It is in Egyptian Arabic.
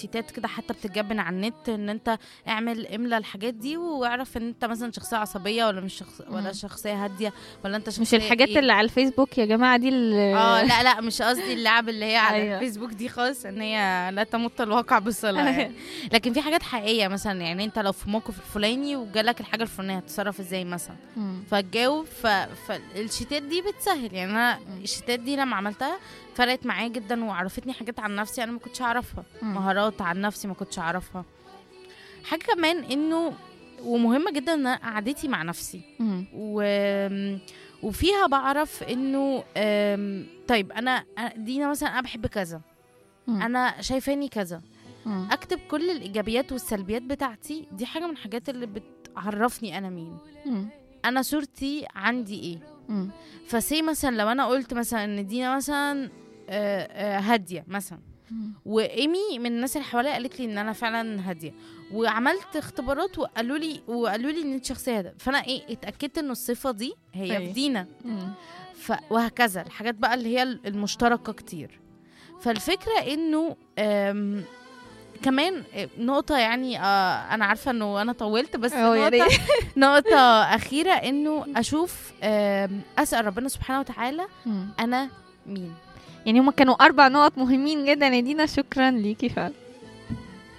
شيتات كده حتى بتتجبن على النت ان انت اعمل املى الحاجات دي واعرف ان انت مثلا شخصيه عصبيه ولا مش شخص ولا مم. شخصيه هاديه ولا انت شخصيه مش الحاجات إيه؟ اللي على الفيسبوك يا جماعه دي اللي اه لا لا مش قصدي اللعب اللي هي على أيوة. الفيسبوك دي خالص ان هي لا تمت الواقع بصله يعني. لكن في حاجات حقيقيه مثلا يعني انت لو في موقف الفلاني وجالك الحاجه الفلانيه هتتصرف ازاي مثلا مم. فتجاوب ف... فالشيتات دي بتسهل يعني انا الشيتات دي لما عملتها فرقت معايا جدا وعرفتني حاجات عن نفسي انا ما كنتش اعرفها مم. مهارات عن نفسي ما كنتش اعرفها حاجه كمان انه ومهمه جدا ان أنا قعدتي مع نفسي مم. و... وفيها بعرف انه أم، طيب انا أنا- دينا مثلا انا بحب كذا مم. انا شايفاني كذا مم. اكتب كل الايجابيات والسلبيات بتاعتي دي حاجه من الحاجات اللي بتعرفني انا مين مم. انا صورتي عندي ايه مم. فسي مثلا لو انا قلت مثلا ان دينا مثلا آه، آه، هاديه مثلا مم. وايمي من الناس اللي حواليا قالت لي ان انا فعلا هاديه وعملت اختبارات وقالوا لي وقالوا لي ان انت شخصيه هاديه فانا ايه اتاكدت ان الصفه دي هي أيوة. في دينا مم. ف... وهكذا الحاجات بقى اللي هي المشتركه كتير فالفكره انه آم، كمان نقطة يعني آه أنا عارفة إنه أنا طولت بس أه، يا نقطة, ريت. نقطة أخيرة إنه أشوف آم، أسأل ربنا سبحانه وتعالى مم. أنا مين يعني هما كانوا اربع نقط مهمين جدا يا دينا شكرا ليكي فعلا